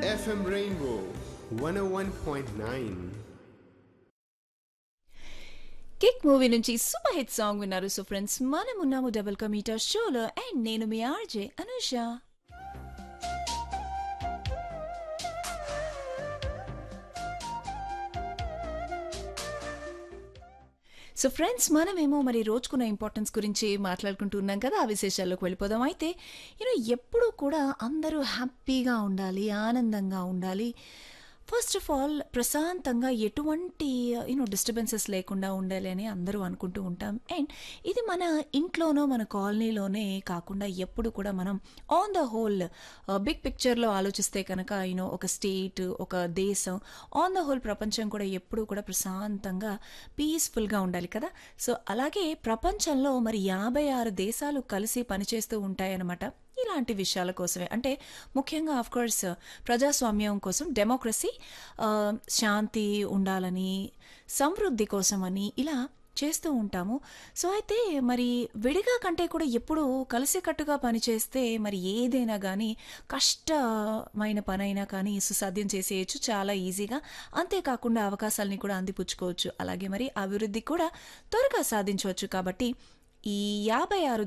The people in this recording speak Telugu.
FM Rainbow 101.9. కిక్ మూవీ నుంచి సూపర్ హిట్ సాంగ్ విన్నారు సో ఫ్రెండ్స్ మనం ఉన్నాము డబుల్ కమీటర్ షోలో అండ్ నేను మీ ఆర్జే అనుష సో ఫ్రెండ్స్ మనమేమో మరి రోజుకున్న ఇంపార్టెన్స్ గురించి మాట్లాడుకుంటూ ఉన్నాం కదా ఆ విశేషాల్లోకి వెళ్ళిపోదాం అయితే యూనో ఎప్పుడూ కూడా అందరూ హ్యాపీగా ఉండాలి ఆనందంగా ఉండాలి ఫస్ట్ ఆఫ్ ఆల్ ప్రశాంతంగా ఎటువంటి యూనో డిస్టర్బెన్సెస్ లేకుండా ఉండాలి అని అందరూ అనుకుంటూ ఉంటాం అండ్ ఇది మన ఇంట్లోనో మన కాలనీలోనే కాకుండా ఎప్పుడు కూడా మనం ఆన్ ద హోల్ బిగ్ పిక్చర్లో ఆలోచిస్తే కనుక యూనో ఒక స్టేట్ ఒక దేశం ఆన్ ద హోల్ ప్రపంచం కూడా ఎప్పుడూ కూడా ప్రశాంతంగా పీస్ఫుల్గా ఉండాలి కదా సో అలాగే ప్రపంచంలో మరి యాభై ఆరు దేశాలు కలిసి పనిచేస్తూ ఉంటాయన్నమాట ఇలాంటి విషయాల కోసమే అంటే ముఖ్యంగా ఆఫ్ కోర్స్ ప్రజాస్వామ్యం కోసం డెమోక్రసీ శాంతి ఉండాలని సమృద్ధి కోసమని ఇలా చేస్తూ ఉంటాము సో అయితే మరి విడిగా కంటే కూడా ఎప్పుడు కలిసికట్టుగా పనిచేస్తే మరి ఏదైనా కానీ కష్టమైన పనైనా కానీ సుసాధ్యం చేసేయచ్చు చాలా ఈజీగా అంతేకాకుండా అవకాశాలని కూడా అందిపుచ్చుకోవచ్చు అలాగే మరి అభివృద్ధి కూడా త్వరగా సాధించవచ్చు కాబట్టి ఈ యాభై ఆరు